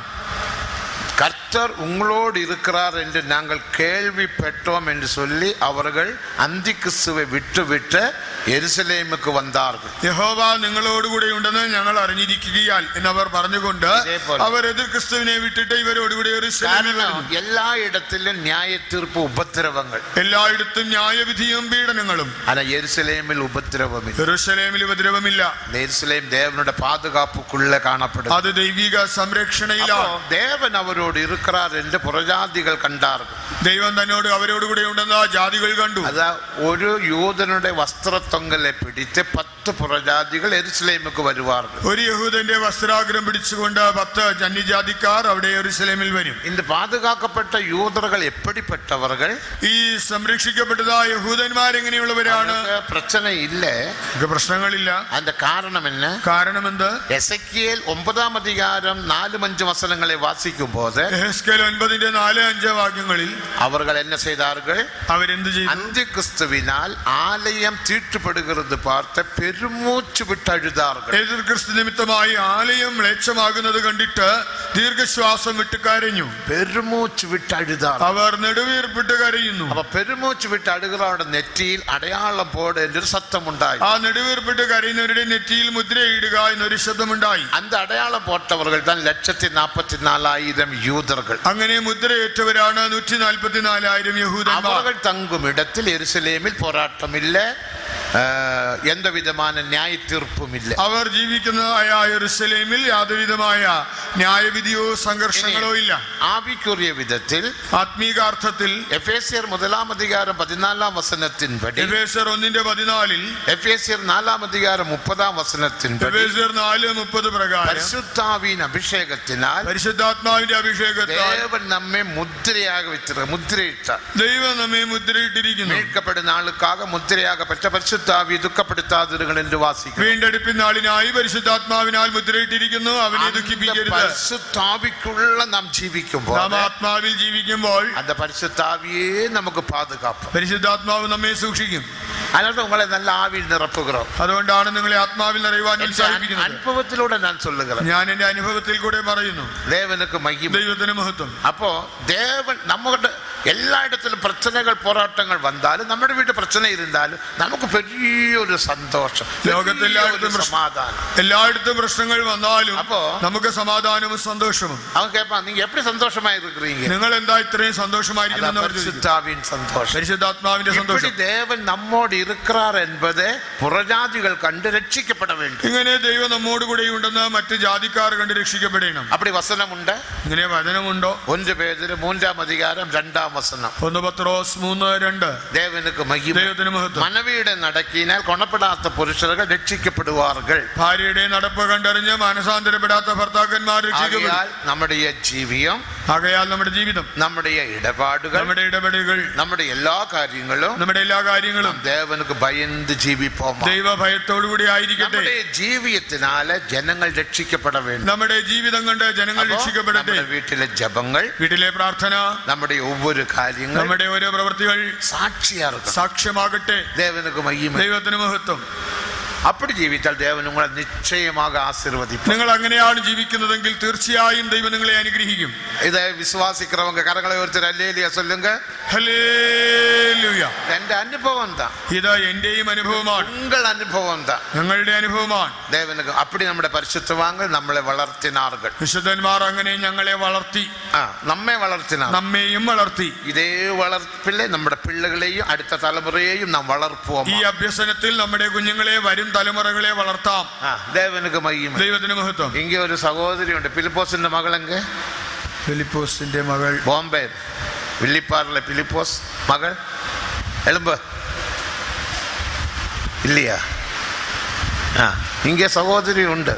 கர்த்தர் உங்களோடு இருக்கிறார் என்று நாங்கள் கேள்விப்பட்டோம் என்று சொல்லி அவர்கள் அந்தி கிறிஸ்துவை விட்டு விட்டு எருசலேமுக்கு வந்தார்கள் യഹോവ നിങ്ങളോടുകൂടെ ഉണ്ടെന്ന് ഞങ്ങൾ അറിഞ്ഞിരിക്കുകയാൽ എന്നവർ പറഞ്ഞുകൊണ്ട് ഇതേപോലെ. അവർ എതിർ ക്രിസ്തുവിനെ വിട്ടിട്ട് ഇവരോടുകൂടെ ഒരു കാരണം എല്ലാ ഇടത്തിലും ന്യായ തീർപ്പ് ഉപദ്രവങ്ങൾ എല്ലായിടത്തും ന്യായവിധിയും പീഡനങ്ങളും ஆனா எருசலேமில் உபத்திரவமில்லை ജെറുസലേമിൽ ഉപദ്രവമില്ല எருசலேம் தேவனுடைய பாதுகாப்புக்குள்ள காணப்படும் അത് ദൈവിക സംരക്ഷണയിലാണ് தேவன் அவரோடு இருக்கிறார் என்று புறஜாதிகள் கண்டார்கள் ദൈവം തന്നോട് അവരോടുകൂടെ ഉണ്ടെന്ന് ആ ജാതികൾ കണ്ടു അതാ ഒരു യൂതനുടെ വസ്ത്രത്തൊങ്കലെ പിടിച്ച് പത്ത് പുറജാതികൾ എരുസലേമുക്ക് വരുവാர்கள் ഒരു യഹൂദന്റെ വസ്ത്രാഗ്രം പിടിച്ചുകൊണ്ട് പത്ത് ജന്യജാതിക്കാർ അവിടെ യെരൂശലേമിൽ വരും இந்த பாதுகாக்கப்பட்ட யூதர்கள் எப்படிப்பட்டவர்கள் ഈ സംരക്ഷിക്കപ്പെട്ടതാ യഹൂദന്മാരെങ്ങനെയുള്ളവരാണ് அவங்களுக்கு பிரச்சனை இல்ல ഇത് പ്രശ്നങ്ങളില്ല அந்த காரணம் என்ன കാരണമെന്ത് எசக்கியேல் ஒன்பதாம் அதிகாரம் நாலு அஞ்சு வசனங்களை வாசிக்கும் போது എഹെസ്കേൽ ഒൻപതിന്റെ നാല് അഞ്ച് വാക്യങ്ങളിൽ அவர்கள் என்ன செய்தார்கள் അവരെന്ത് ചെയ്തു அந்தி கிறிஸ்துவினால் ஆலயம் தீட்டுப்படுகிறது பார்த்த பெருமூச்சு விட்டு அழுதார்கள் എതിർ ക്രിസ്തു നിമിത്തമായി ആലയം മ്ലേച്ഛമാകുന്നത് കണ്ടിട്ട് ദീർഘശ്വാസം വിട്ട് കരഞ്ഞു பெருமூச்சு விட்டு அழுதார்கள் അവർ നെടുവീർപ്പിട്ട് കരയുന്നു அப்ப பெருமூச்சு விட்டு அழுகிறவரோட நெற்றியில் அடையாளம் போடு என்று சத்தம் உண்டாய் ആ നെടുവീർപ്പിട്ട് കരയുന്നവരുടെ നെറ്റിയിൽ മുദ്രയിടുക എന്നൊരു ശബ്ദമുണ്ടായി அந்த அடையாளம் போட்டவர்கள் தான் லட்சத்தி நாற்பத்தி நாலாயிரம் யூதர்கள் അങ്ങനെ മുദ്രയേറ്റവരാണ് നൂറ്റി നാൽപ്പത്തി നാലായിരം യഹൂദന്മാർ அவர்கள் தங்கும் இடத்தில் எருசலேமில் போராட்டம் இல்லை ஆஹ், எந்த விதமான நியாய தீர்ப்பும் இல்லை അവർ ജീവിക്കുന്നതായ യെരൂശലേമിൽ യാതൊരുവിധമായ ന്യായവിധിയോ സംഘർഷങ്ങളോ ഇല്ല ஆவிக்குரிய விதத்தில் ആത്മീകാർത്ഥത്തിൽ எபேசியர் முதலாம் அதிகாரம் பதினாலாம் வசனத்தின்படி എഫേസർ ഒന്നിന്റെ പതിനാലിൽ எபேசியர் நாலாம் அதிகாரம் முப்பதாம் வசனத்தின்படி എഫേസർ നാല് മുപ്പത് പ്രകാരം பரிசுத்தாவின் அபிஷேகத்தினால் പരിശുദ്ധാത്മാവിന്റെ അഭിഷേകത്താൽ தேவன் நம்மை முத்திரையாக வைத்திருக்க முத்திரையிட்டார் ദൈവം നമ്മെ മുദ്രയിട്ടിരിക്കുന്നു மீட்கப்படும் நாளுக்காக முத்திரையாக பெற்ற பரிசுத்தாவி துக்கப்படுத்தாதிருங்கள் என்று வாசிக்கிறோம் വീണ്ടെടുപ്പിൻ നാളിനായി പരിശുദ്ധാത്മാവിനാൽ മുദ്രയിട്ടിരിക്കുന്നു അവനെ அந்த ദുഃഖിപ്പിക്കരുത് பரிசுத்தாவிக்குள்ள நாம் ஜீவிக்கும் നാം போது ആത്മാവിൽ ജീവിക്കുമ്പോൾ அந்த பரிசுத்தாவியே நமக்கு பாதுகாப்பு പരിശുദ്ധാത്മാവ് നമ്മെ സൂക്ഷിക്കും அதனால உங்களை நல்ல ஆவியில் நிரப்புகிறோம் അതുകൊണ്ടാണ് നിങ്ങളെ ആത്മാവിൽ നിറയുവാൻ என்ற ഉത്സാഹിപ്പിക്കുന്നത് அனுபவத்திலൂടെ நான் சொல்லுகிறேன் ഞാൻ എന്റെ അനുഭവത്തിൽ കൂടെ പറയുന്നു தேவனுக்கு மகிமை ദൈവത്തിന് മഹത്വം அப்போ தேவன் நம்மகிட்ட எல்லா பிரச்சனைகள் போராட்டங்கள் வந்தாலும் നമ്മുടെ വീട്ടിൽ പ്രശ്നം ഇരുന്നാലും നമുക്ക് പെരിയൊരു സന്തോഷം ലോകത്തെല്ലായിടത്തും വലിയൊരു പ്രശ്നം- സമാധാനം എല്ലായിടത്തും പ്രശ്നങ്ങൾ വന്നാലും അപ്പോ നമുക്ക് സമാധാനവും സന്തോഷവും അവൻ കേപ്പാ നീ എപ്പടി സന്തോഷമാ இருக்கிறீங்க നിങ്ങൾ എന്താ ഇത്രയും സന്തോഷമായിരിക്കുന്നു அதான் എന്ന് അവർ ചോദിക്കും. பரிசுத்தாவின் சந்தோஷம் പരിശുദ്ധാത്മാവിന്റെ இப்படி സന്തോഷം தேவன் நம்மோடு இருக்கிறார் என்பதை புறஜாதிகள் கண்டு ரட்சிக்கப்பட வேண்டும் ഇങ്ങനെ ദൈവം നമ്മോട് കൂടെ ഉണ്ടെന്ന് മറ്റ് ജാതിക്കാർ കണ്ട് രക്ഷിക്കപ്പെടണം அப்படி வசனம் உண்டு ഇങ്ങനെ വചനമുണ്ടോ ஒன்று பேதில் மூன்றாம் அதிகாரம் இரண்டாம் வசனம் ഒന്ന് പത്രോസ് മൂന്ന് രണ്ട് தேவனுக்கு மகிமை ദൈവത്തിന് മഹത്വം மனைவிയുടെ നടക്കിനാൽ കൊണപ്പെടാത്ത പുരുഷர்கள் രക്ഷിക്കപ്പെടുവാர்கள் ഭാര്യയുടെ നടപ്പ് കണ്ടറിഞ്ഞ് മാനസാന്തരപ്പെടാത്ത ഭർത്താക്കന്മാർ രക്ഷിക്കപ്പെടും ஆகையால் நம்முடைய ஜீவியம் ആകയാൽ നമ്മുടെ ജീവിതം நம்முடைய இடபாடுகள் നമ്മുടെ ഇടപെടലുകൾ நம்முடைய எல்லா காரியங்களும் നമ്മുടെ എല്ലാ കാര്യങ്ങളും நாம் தேவனுக்கு பயந்து ஜீவிப்போமா ദൈവ ഭയത്തോടുകൂടി ആയിരിക്കട്ടെ நம்முடைய ஜீவியத்தினால ஜனங்கள் രക്ഷിக்கப்பட வேண்டும் നമ്മുടെ ജീവിതം കണ്ട് ജനങ്ങൾ அப்போ രക്ഷിക്കപ്പെടട്ടെ നമ്മുടെ വീട്ടിലെ ജപങ്ങൾ വീട്ടിലെ പ്രാർത്ഥന നമ്മുടെ ஒவ்வொரு കാര്യങ്ങൾ നമ്മുടെ ഓരോ പ്രവൃത്തികൾ സാക്ഷിയാ இருக்கும் സാക്ഷ്യമാകട്ടെ தேவனுக்கு மகிமை ദൈവത്തിന് മഹത്വം அப்படி ஜீவித்தால் தேவன் உங்களை நிச்சயமாக ஆசீர்வதிப்பார் നിങ്ങൾ അങ്ങനെയാണ് ജീവിക്കുന്നതെങ്കിൽ തീർച്ചയായും ദൈവം നിങ്ങളെ അനുഗ്രഹിക്കും இதை விசுவாசிக்கிறவங்க கரங்களை ஒருத்தர் அல்லேலியா சொல்லுங்க ഹല്ലേലൂയ എന്റെ അനുഭവം தான் ഇത് എന്റെയും അനുഭവമാണ് உங்கள் அனுபவம் தான் ഞങ്ങളുടെ അനുഭവമാണ് தேவனுக்கு அப்படி நம்முடைய பரிசுத்தவாங்க நம்மளை வளர்த்தினார்கள் വിശുദ്ധന്മാർ അങ്ങനെ ഞങ്ങളെ വളർത്തി ஆ, നമ്മെ വളർത്തിനാർ നമ്മെയും വളർത്തി ഇതേ വളർപ്പിലെ നമ്മുടെ പിള്ളകളെയും അടുത്ത തലമുറയെയും നാം വളർപ്പുவோம் ഈ അഭ്യസനത്തിൽ നമ്മുടെ കുഞ്ഞുങ്ങളെ വരും തലമുറകളെ വളർത്താം ആ ദേവനുക്ക് മഹിമ ദൈവത്തിന് മഹത്വം ഇങ്ങനെ ഒരു സഹോദരിയുണ്ട് ഫിലിപ്പോസിന്റെ മകളെങ്ക ഫിലിപ്പോസിന്റെ മകൾ ബോംബെ വില്ലിപ്പാറിലെ ഫിലിപ്പോസ് മകൾ എളുമ്പ് இல்லையா ஆ இங்கே சகோதரி உண்டு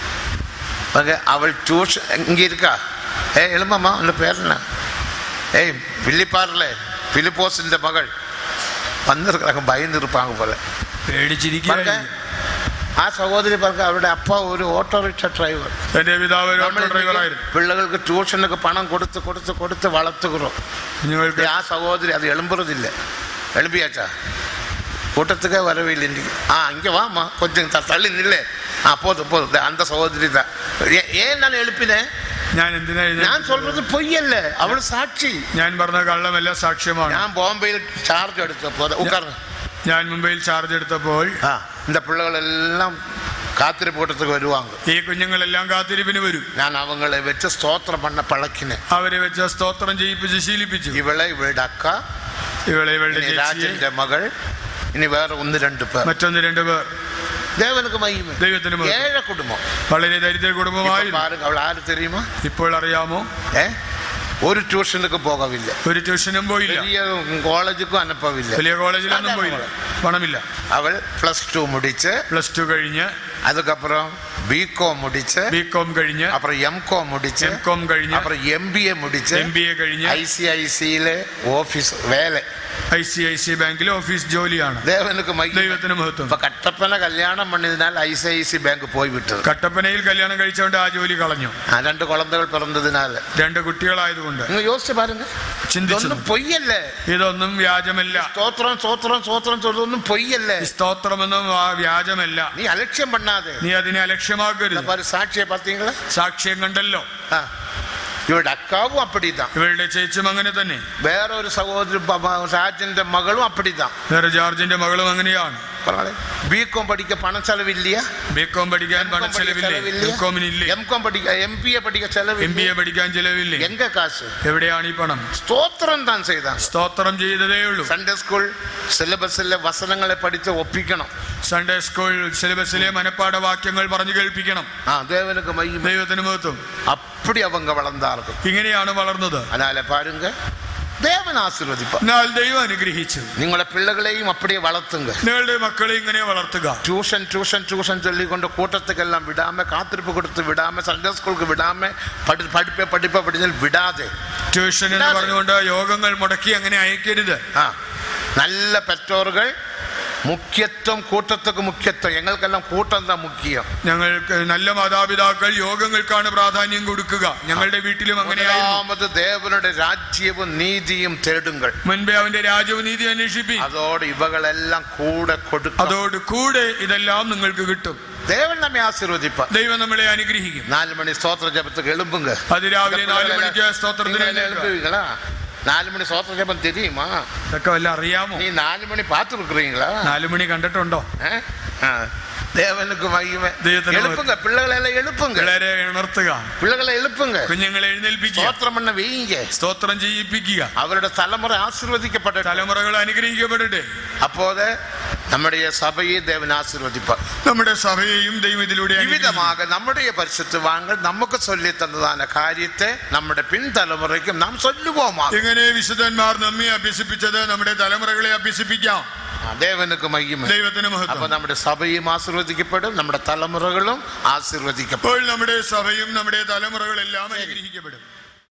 ஓகே அவள் டியூஷன் இங்கே இருக்கா ஏய் எலும்பம்மா உன் பேர் என்ன ஏய் வில்லிப்பாரில் பிலிப்போஸின் மகள் வந்திருக்கிறாங்க பயந்து இருப்பாங்க போல പേടിച്ചിരിക്കുക பாருங்க ആ സഹോദരി പറഞ്ഞ അവരുടെ അപ്പ ഒരു ഓട്ടോറിക്ഷ ഡ്രൈവർ എന്റെ പിതാവ് ഒരു നമ്മൾ ഓട്ടോ ഡ്രൈവറായിരുന്നു പിള്ളകൾക്ക് ട്യൂഷനൊക്കെ പണം കൊടുത്ത് കൊടുത്ത് കൊടുത്ത് വളർത്തുகிறோம் കുഞ്ഞുങ്ങൾക്ക് ആ സഹോദരി அது எழும்புறதில்லை எழுப்பியாச்சா கூட்டத்துக்கே வரவே இல்லை இன்னைக்கு ஆ இங்கே வாம்மா கொஞ்சம் த- தள்ளி நில்லே ஆ போதும் போதும் இதோ அந்த சகோதரி தான் ஏ- ஏன் நான் எழுப்பினேன் ഞാൻ എന്തിനാ ഇത്? நான் சொல்றது பொய்யல்ல அவள் சாட்சி ഞാൻ പറഞ്ഞ കള്ളമല്ല സാക്ഷ്യമാണ് ഞാൻ ബോംബെയിൽ ചാർജ് എടുത്തപ്പോൾ ഉட்கார்ந்து ഞാൻ മുംബൈയിൽ ചാർജ് എടുത്തപ്പോൾ ആ இந்த பிள்ளைகளெல்லாம் காத்திருப்பு கூட்டத்துக்கு வருவாங்க ഈ കുഞ്ഞുങ്ങളെല്ലാം കാത്തിരിപ്പിന് വരും நான் அவங்களை வச்சு ஸ்தோத்திரம் பண்ண பழக்கினேன் അവരെ വെച്ച് സ്തോത്രം ചെയ്യിപ്പിച്ച് ശീലിപ്പിച്ചു ഇവളെ ഇവളുടെ അക്ക ഇവളെ ഇവളുടെ ഇനി ചേച്ചിയെ രാജന്റെ മകൾ ഇനി വേറെ ഒന്ന് രണ്ട് പേർ മറ്റൊന്ന് രണ്ടു പേർ ദേവനുക്ക് മഹിമ ദൈവത്തിന് മഹത്വം. ഏഴ കുടുംബം വളരെ ദരിദ്ര இப்ப കുടുംബമായിരുന്നു பாருங்க அவள் ആര് தெரியுமா ഇപ്പോൾ അറിയാമോ ഏ ഒരു ട്യൂഷനുക്ക് പോകവില്ല ഒരു ട്യൂഷനും പോയില്ല பெரிய കോളേജുക്കും അനുഭവില്ല വലിയ കോളേജിലൊന്നും പോയില്ല പണമില്ല അവൾ പ്ലസ് ടു മുടിച്ച് പ്ലസ് ടു കഴിഞ്ഞ് அதுக்கப்புறம் பிகாம் முடிச்சு ബി കോം കഴിഞ്ഞ് அப்புறம் எம்காம் முடிச்சு എം കോം കഴിഞ്ഞ് அப்புறம் எம்பிஏ முடிச்சு എം ബി എ കഴിഞ്ഞ് ஐசிஐசியில ഓഫീസ് വേല ഐ സി ഐ സി ബാങ്കിലെ ഓഫീസ് ജോലിയാണ് தேவனுக்கு மகிமை ദൈവത്തിന് മഹത്വം இப்ப கட்டப்பன கல்யாணம் பண்ணதுனால ஐசிஐசி பேங்க் போய்விட்டது കട്ടപ്പനയിൽ കല്യാണം കഴിച്ചുകൊണ്ട് ആ ജോലി കളഞ്ഞു ஆ, ரெண்டு குழந்தைகள் பிறந்ததுனால രണ്ട് കുട്ടികളായതുകൊണ്ട് நீங்க யோசிச்சு பாருங்க ചിന്തിച്ചു ഇതൊന്നും പൊയ്യല്ല ഇതൊന്നും വ്യാജമല്ല സ്തോത്രം സ്തോത്രം സ്തോത്രം சொல்றതൊന്നും പൊയ്യല്ല ഈ സ്തോത്രമൊന്നും ആ വ്യാജമല്ല നീ അലക്ഷ്യം பண்ணாதே നീ അതിനെ അലക്ഷ്യമാക്കരുത് பாரு சாட்சியை பார்த்தீங்களா സാക്ഷ്യം കണ്ടല്ലോ ஆ. இவருடைய அக்காவும் அப்படிதான் ഇവരുടെ ചേച്ചും അങ്ങനെ തന്നെ வேற ஒரு சகோதரி ப- ப- ராஜന്റെ மகளும் அப்படிதான் വേറെ ജോർജിന്റെ മകളും അങ്ങനെയാണ് பிகாம் படிக்க பண செலவு இல்லையா ബി കോം പഠിക്കാൻ പണച്ചെലവില്ലേ എം കോമിനില്ലേ எம்காம் படிக்க எம்பிஏ படிக்க செலவு എം ബി இல்லையா? എ പഠിക്കാൻ ചെലവില്ലേ எங்க காசு എവിടെയാണ് ഈ പണം ஸ்தோத்திரம் தான் செய்தாங்க സ്തോത്രം ചെയ്തതേ ഉള്ളൂ സൺഡേ സ്കൂൾ സിലബസിലെ വസനങ്ങളെ പഠിച്ച് ഒപ്പിക്കണം സൺഡേ സ്കൂൾ സിലബസിലെ മനപ്പാഠ വാക്യങ്ങൾ പറഞ്ഞു കേൾപ്പിക്കണം ആ ദേവനുக்கு മഹിമ ദൈവത്തിന് മഹത്വം அப்படி அவங்க வளர்ந்தார்கள் ഇങ്ങനെയാണ് വളർന്നത് அதனால பாருங்க தேவன் ஆசீர்வதிப்பார் എന്നാൽ ദൈവം അനുഗ്രഹിച്ചു നിങ്ങളെ പിള്ളകളെയും அப்படியே വളർത്തുங்க നിങ്ങളുടെ മക്കളെ ഇങ്ങനെ വളർത്തുക டியூஷன் டியூஷன் டியூஷன் சொல்லிக்கொண்டு கூட்டத்துக்கெல்லாம் விடாம காத்திருப்பு கொடுத்து விடாம சண்டே ஸ்கூலுக்கு விடாம படி படிப்பை படிப்பை படிച്ചാൽ விடாതെ ട്യൂഷൻ എന്ന് പറഞ്ഞുകൊണ്ട് യോഗങ്ങൾ മുടക്കി അങ്ങനെ അയക്കരുത് ആ നല്ല പെറ്റോറുകൾ മുഖ്യത്വം കൂട്ടத்துக்கு മുഖ്യത്വം ഞങ്ങൾക്കെല്ലാം കൂട്ടം தான் മുഖ്യം ഞങ്ങൾക്ക് നല്ല മാതാപിതാക്കൾ യോഗങ്ങൾക്കാണ് പ്രാധാന്യം കൊടുക്കുക ഞങ്ങളുടെ വീട്ടിലും അങ്ങനെയായിരുന്നു முதலாவது தேவனுடைய ராஜ்யവും നീതിയും തേടുങ്ങൾ മുൻപേ അവന്റെ രാജവും നീതി അന്വേഷിപ്പി അതോട് ഇവകളെല്ലാം കൂടെ കൊടുക്കും അതോട് കൂടെ ഇതെല്ലാം നിങ്ങൾക്ക് കിട്ടും ദേവൻ നമ്മെ ആശീർവദിപ്പാർ ദൈവം നമ്മളെ അനുഗ്രഹിക്കും നാല് മണി സ്തോത്ര ജപத்துக்கு എളുമ്പുങ്ക അതിരാവിലെ നാല് മണിക്ക് സ്തോത്രത്തിന് നിങ്ങൾ എഴുന്നേൽക്കുക. எழுப்புவீங்களா நாலு மணி சோத்திர ஜெபம் தெரியுமா ഇതൊക്കെ വല്ല അറിയാമോ நீ நாலு மணி பார்த்துருக்குறீங்களா നാലു മണി കണ്ടിട്ടുണ്ടോ தேவனுக்கு மகிமை தெய்வத்தின் எழுப்புங்க பிள்ளைகளை எல்லாம் எழுப்புங்க പിള്ളേരെ ഉണർത്തുക பிள்ளைகளை எழுப்புங்க കുഞ്ഞുങ്ങളെ എഴുന്നേൽപ്പിക്കുക ஸ்தோத்திரம் பண்ண வைங்க സ്തോത്രം ചെയ്യിപ്പിക്കുക அவரோட தலைமுறை ஆசீர்வதிக்கப்பட்ட തലമുറകൾ അനുഗ്രഹിക്കപ്പെടട്ടെ அப்போது நம்முடைய சபையை தேவன் ஆசீர்வதிப்பார் നമ്മുടെ സഭയെയും ദൈവം ഇതിലൂടെ അനുഗ്രഹിക്കും. இவ்விதமாக நம்முடைய பரிசுத்தவான்கள் நமக்கு சொல்லி தந்ததான காரியத்தை நம்முடைய பின் தலைமுறைக்கும் நாம் சொல்லுவோமா ഇങ്ങനെ വിശുദ്ധന്മാർ നമ്മെ അഭ്യസിപ്പിച്ചത് നമ്മുടെ തലമുറകളെ അഭ്യസിപ്പിക്കാം தேவனுக்கு மகிமை ദൈവത്തിന് அப்ப മഹത്വം നമ്മുടെ സഭയും ആശീർവദിക്കപ്പെടും നമ്മുടെ തലമുറകളും ആശീർവദിക്കപ്പെടും അപ്പോൾ നമ്മുടെ സഭയും നമ്മുടെ തലമുറകളെല്ലാം അനുഗ്രഹിക്കപ്പെടും